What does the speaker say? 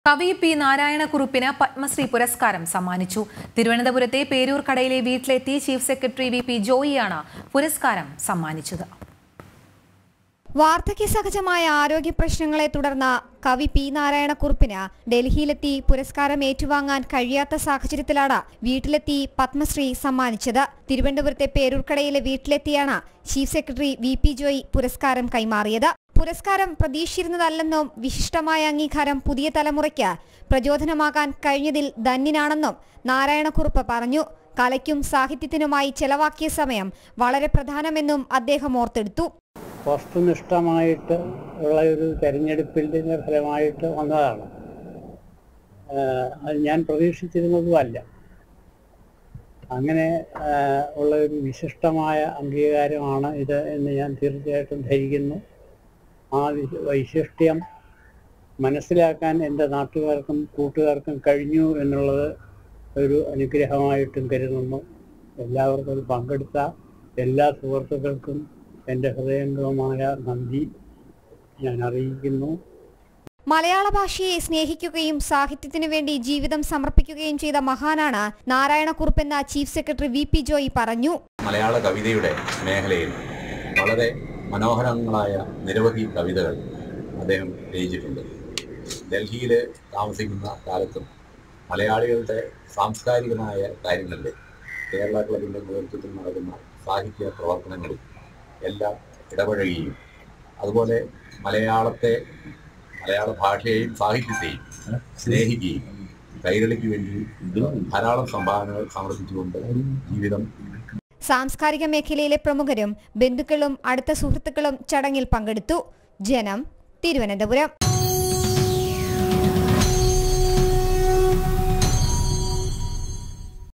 കവി പി നാരായണക്കുറുപ്പിന് പത്മശ്രീ പുരസ്കാരം സമ്മാനിച്ചു തിരുവനന്തപുരത്തെ പേരൂർ കടയിലെ വീട്ടിലെത്തി ചീഫ് സെക്രട്ടറി വി പി ജോയിയാണ് പുരസ്കാരം സമ്മാനിച്ചത് വാർദ്ധക്യ സഹജമായ ആരോഗ്യ പ്രശ്നങ്ങളെ തുടർന്ന് കവി പി നാരായണക്കുറുപ്പിന് ഡൽഹിയിലെത്തി പുരസ്കാരം ഏറ്റുവാങ്ങാൻ കഴിയാത്ത സാഹചര്യത്തിലാണ് വീട്ടിലെത്തി പത്മശ്രീ സമ്മാനിച്ചത് തിരുവനന്തപുരത്തെ പേരൂർക്കടയിലെ വീട്ടിലെത്തിയാണ് chief secretary V P Joy പുരസ്കാരം കൈമാറിയത് പുരസ്കാരം പ്രതീക്ഷിച്ചിരുന്നതല്ലെന്നും വിശിഷ്ടമായ അംഗീകാരം പുതിയ തലമുറയ്ക്ക് പ്രചോദനമാകാൻ കഴിഞ്ഞതിൽ ധന്യനാണെന്നും നാരായണക്കുറുപ്പ് പറഞ്ഞു കലയ്ക്കും സാഹിത്യത്തിനുമായി ചെലവാക്കിയ സമയം വളരെ പ്രധാനമെന്നും അദ്ദേഹം ഓർത്തെടുത്തു വസ്തുനിഷ്ഠമായിട്ട് ഉള്ള ഒരു തെരഞ്ഞെടുപ്പിൻ്റെ ഫലമായിട്ട് വന്നതാണ് ആഹ് അത് ഞാൻ പ്രതീക്ഷിച്ചിരുന്നതുമല്ല അങ്ങനെ ആഹ് ഉള്ള ഒരു വിശിഷ്ടമായ അംഗീകാരമാണ് ഇത് എന്ന് ഞാൻ തീർച്ചയായിട്ടും ധരിക്കുന്നു ആ വി- വൈശിഷ്ട്യം മനസ്സിലാക്കാൻ എൻ്റെ നാട്ടുകാർക്കും കൂട്ടുകാർക്കും കഴിഞ്ഞു എന്നുള്ളത് ഒരു അനുഗ്രഹമായിട്ടും കരുതുന്നു എല്ലാവർക്കും അതിൽ പങ്കെടുത്ത എല്ലാ സുഹൃത്തുക്കൾക്കും എൻ്റെ ഹൃദയംഗമായ നന്ദി ഞാൻ അറിയിക്കുന്നു മലയാള ഭാഷയെ സ്നേഹിക്കുകയും സാഹിത്യത്തിനു വേണ്ടി ജീവിതം സമർപ്പിക്കുകയും ചെയ്ത മഹാനാണ് നാരായണക്കുറുപ്പെന്ന chief secretary V P Joy പറഞ്ഞു മലയാള കവിതയുടെ മേഖലയിൽ വളരെ മനോഹരങ്ങളായ നിരവധി കവിതകൾ അദ്ദേഹം രചിച്ചിട്ടുണ്ട് ഡൽഹിയിൽ താമസിക്കുന്ന കാലത്തും മലയാളികളുടെ സാംസ്കാരികമായ കാര്യങ്ങളിൽ കേരള ക്ലബിൻ്റെ നേതൃത്വത്തിൽ നടക്കുന്ന സാഹിത്യ പ്രവർത്തനങ്ങളിൽ എല്ലാം ഇടപഴകുകയും അതുപോലെ മലയാളത്തെ മലയാള ഭാഷയെയും സാഹിത്യത്തെയും സ്നേഹിക്കുകയും കൈരളിക്ക് വേണ്ടി ധാരാളം സംഭാവനകൾ സമർപ്പിച്ചുകൊണ്ട് ജീവിതം സാംസ്കാരിക മേഖലയിലെ പ്രമുഖരും ബന്ധുക്കളും അടുത്ത സുഹൃത്തുക്കളും ചടങ്ങിൽ പങ്കെടുത്തു ജനം തിരുവനന്തപുരം